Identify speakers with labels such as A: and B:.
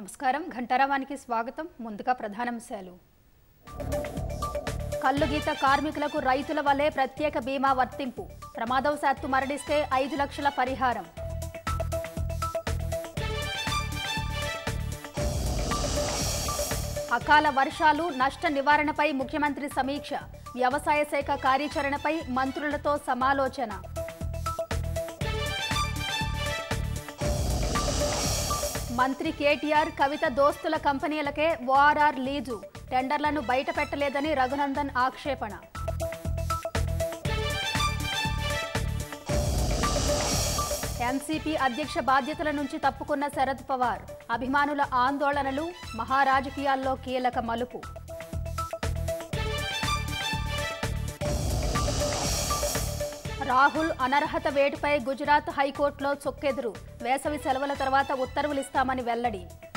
A: నమస్కారం ఘంటారావానికి స్వాగతం ముందుగా ప్రధానాంశాలు కల్లుగీత కార్మికులకు రైతుల వలె ప్రత్యేక బీమా వర్తింపు ప్రమాదవశాత్తు మరణిస్తే ఐదు లక్షల పరిహారం అకాల వర్షాలు నష్ట నివారణపై ముఖ్యమంత్రి సమీక్ష వ్యవసాయ శాఖ కార్యాచరణపై మంత్రులతో సమాలోచన మంత్రి కేటీఆర్ కవిత దోస్తుల కంపెనీలకే ఓఆర్ఆర్ లీజు టెండర్లను బయట పెట్టలేదని రఘునందన్ ఆక్షేపణ ఎన్సీపీ అధ్యక్ష బాధ్యతల నుంచి తప్పుకున్న శరద్ పవార్ అభిమానుల ఆందోళనలు మహారాజకీయాల్లో కీలక మలుపు రాహుల్ అనర్హత వేటుపై గుజరాత్ హైకోర్టులో చొక్కెదురు వేసవి సెలవుల తర్వాత ఉత్తర్వులిస్తామని వెల్లడి